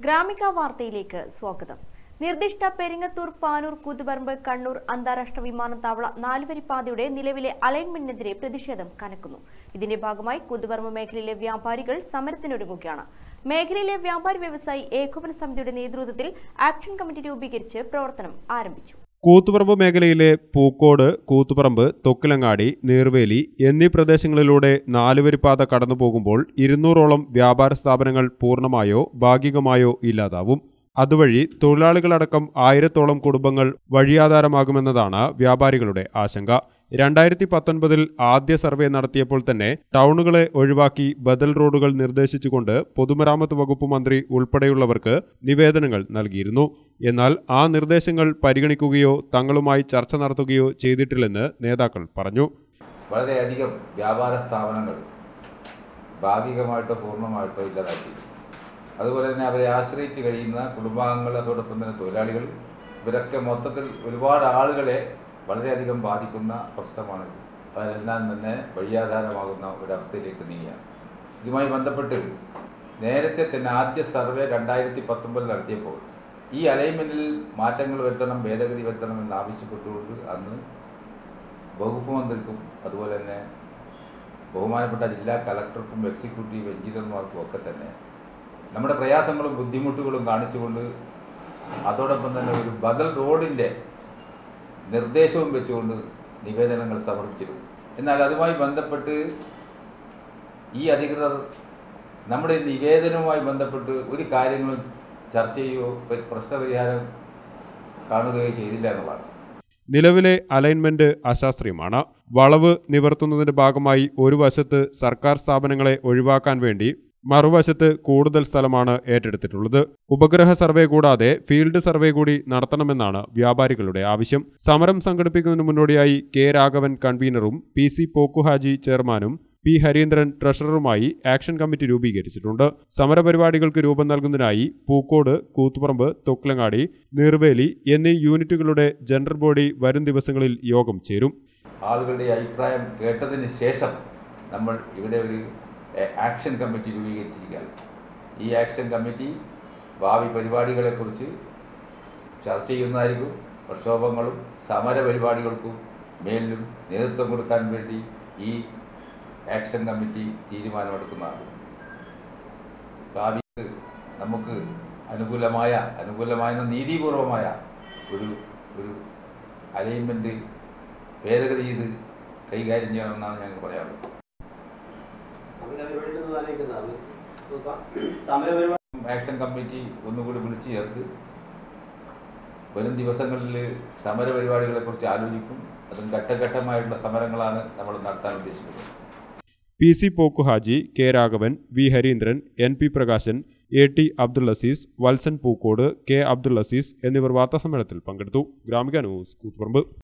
ഗ്രാമിക വാർത്തയിലേക്ക് സ്വാഗതം നിർദ്ദിഷ്ട പെരിങ്ങത്തൂർ പാനൂർ കൂത്തുപറമ്പ് കണ്ണൂർ അന്താരാഷ്ട്ര വിമാനത്താവള നാലുവരിപ്പാതയുടെ നിലവിലെ അലൈൻമെന്റിനെതിരെ പ്രതിഷേധം കനക്കുന്നു ഇതിന്റെ ഭാഗമായി കൂത്തുപറമ്പ് മേഖലയിലെ വ്യാപാരികൾ സമരത്തിനൊരുങ്ങുകയാണ് മേഖലയിലെ വ്യാപാരി വ്യവസായി ഏകോപന സമിതിയുടെ നേതൃത്വത്തിൽ ആക്ഷൻ കമ്മിറ്റി രൂപീകരിച്ച് പ്രവർത്തനം ആരംഭിച്ചു കൂത്തുപറമ്പ് മേഖലയിലെ പൂക്കോട് കൂത്തുപറമ്പ് തൊക്കിലങ്ങാടി നീർവേലി എന്നീ പ്രദേശങ്ങളിലൂടെ നാലുവരിപ്പാത കടന്നു പോകുമ്പോൾ ഇരുന്നൂറോളം വ്യാപാര സ്ഥാപനങ്ങൾ പൂർണ്ണമായോ ഭാഗികമായോ ഇല്ലാതാവും അതുവഴി തൊഴിലാളികളടക്കം ആയിരത്തോളം കുടുംബങ്ങൾ വഴിയാധാരമാകുമെന്നതാണ് വ്യാപാരികളുടെ ആശങ്ക രണ്ടായിരത്തി പത്തൊൻപതിൽ ആദ്യ സർവേ നടത്തിയപ്പോൾ തന്നെ ടൗണുകളെ ഒഴിവാക്കി ബദൽ റോഡുകൾ നിർദ്ദേശിച്ചുകൊണ്ട് പൊതുമരാമത്ത് വകുപ്പ് മന്ത്രി ഉൾപ്പെടെയുള്ളവർക്ക് നിവേദനങ്ങൾ നൽകിയിരുന്നു എന്നാൽ ആ നിർദ്ദേശങ്ങൾ പരിഗണിക്കുകയോ തങ്ങളുമായി ചർച്ച നടത്തുകയോ ചെയ്തിട്ടില്ലെന്ന് നേതാക്കൾ പറഞ്ഞു വളരെയധികം വ്യാപാര സ്ഥാപനങ്ങൾ ഭാഗികമായിട്ടോ പൂർണ്ണമായിട്ടോ ഇല്ലാതാക്കി അതുപോലെ തന്നെ അവരെ ആശ്രയിച്ച് കഴിയുന്ന കുടുംബാംഗങ്ങൾ അതോടൊപ്പം തന്നെ തൊഴിലാളികൾ ഇവരൊക്കെ മൊത്തത്തിൽ ഒരുപാട് ആളുകളെ വളരെയധികം ബാധിക്കുന്ന പ്രശ്നമാണ് അവരെല്ലാം തന്നെ വഴിയാധാരമാകുന്ന ഒരവസ്ഥയിലേക്ക് നീങ്ങിയാണ് ഇതുമായി ബന്ധപ്പെട്ട് നേരത്തെ തന്നെ ആദ്യ സർവേ രണ്ടായിരത്തി പത്തൊമ്പതിൽ നടത്തിയപ്പോൾ ഈ അലൈൻമെൻറ്റിൽ മാറ്റങ്ങൾ വരുത്തണം ഭേദഗതി വരുത്തണം എന്ന് ആവശ്യപ്പെട്ടുകൊണ്ട് അന്ന് വകുപ്പ് മന്ത്രിക്കും അതുപോലെ തന്നെ ബഹുമാനപ്പെട്ട ജില്ലാ കലക്ടർക്കും എക്സിക്യൂട്ടീവ് എഞ്ചിനീയർമാർക്കും ഒക്കെ തന്നെ നമ്മുടെ പ്രയാസങ്ങളും ബുദ്ധിമുട്ടുകളും കാണിച്ചുകൊണ്ട് അതോടൊപ്പം തന്നെ ഒരു ബദൽ റോഡിൻ്റെ നിർദ്ദേശവും വെച്ചുകൊണ്ട് നിവേദനങ്ങൾ സമർപ്പിച്ചിരുന്നു എന്നാൽ അതുമായി ബന്ധപ്പെട്ട് ഈ അധികൃതർ നമ്മുടെ നിവേദനവുമായി ബന്ധപ്പെട്ട് ഒരു കാര്യങ്ങളും ചർച്ച ചെയ്യുകയോ പ- പ്രശ്നപരിഹാരം കാണുകയോ ചെയ്തില്ല എന്നുള്ളതാണ് നിലവിലെ അലൈൻമെന്റ് അശാസ്ത്രീയമാണ് വളവ് നിവർത്തുന്നതിന്റെ ഭാഗമായി ഒരു വശത്ത് സർക്കാർ സ്ഥാപനങ്ങളെ ഒഴിവാക്കാൻ വേണ്ടി മറുവശത്ത് കൂടുതൽ സ്ഥലമാണ് ഏറ്റെടുത്തിട്ടുള്ളത് ഉപഗ്രഹ സർവേ കൂടാതെ ഫീൽഡ് സർവേ കൂടി നടത്തണമെന്നാണ് വ്യാപാരികളുടെ ആവശ്യം സമരം സംഘടിപ്പിക്കുന്നതിന് മുന്നോടിയായി കെ രാഘവൻ കൺവീനറും പി സി പോക്കുഹാജി ചെയർമാനും പി ഹരീന്ദ്രൻ ട്രഷററുമായി ആക്ഷൻ കമ്മിറ്റി രൂപീകരിച്ചിട്ടുണ്ട് സമരപരിപാടികൾക്ക് രൂപം നൽകുന്നതിനായി പൂക്കോട് കൂത്തുപറമ്പ് തൊക്കിലങ്ങാടി നീർവേലി എന്നീ യൂണിറ്റുകളുടെ ജനറൽ ബോഡി വരും ദിവസങ്ങളിൽ യോഗം ചേരും ആളുകളുടെ അഭിപ്രായം കേട്ടതിന് ശേഷം നമ്മൾ ഇവിടെ ഒരു എ, ആക്ഷൻ കമ്മിറ്റി രൂപീകരിച്ചിരിക്കുകയാണ് ഈ ആക്ഷൻ കമ്മിറ്റി ഭാവി പരിപാടികളെക്കുറിച്ച് ചർച്ച ചെയ്യുന്നതായിരിക്കും പ്രക്ഷോഭങ്ങളും സമര പരിപാടികൾക്കും മേലിലും നേതൃത്വം കൊടുക്കാൻ വേണ്ടി ഈ ആക്ഷൻ കമ്മിറ്റി തീരുമാനമെടുക്കുന്നതാണ് ഭാവിക്ക് നമുക്ക് അനുകൂലമായ അനുകൂലമായ നീതിപൂർവമായ ഒരു ഒരു അലൈൻമെൻറ്റ് ഭേദഗതി ചെയ്ത് കൈകാര്യം ചെയ്യണമെന്നാണ് ഞങ്ങൾക്ക് പറയാനുള്ളത് സമരപരിപാടികളൊന്നും ആലോചിക്കുന്നതാണ് സമരപരിപാടി ആക്ഷൻ കമ്മിറ്റി ഒന്നുകൂടി വിളിച്ചു ചേർത്ത് വരും ദിവസങ്ങളിൽ സമരപരിപാടികളെക്കുറിച്ച് ആലോചിക്കും അതും ഘട്ടഘട്ടമായിട്ടുള്ള സമരങ്ങളാണ് നമ്മൾ നടത്താൻ ഉദ്ദേശിക്കുന്നത് P C Pokkuhaji K Raghavan V Harindran N P Prakashan A T Abdul Aziz Valsan Pookkode K Abdul Aziz എന്നിവർ വാർത്താസമ്മേളനത്തിൽ പങ്കെടുത്തു ഗ്രാമിക ന്യൂസ് കൂത്തുപറമ്പ്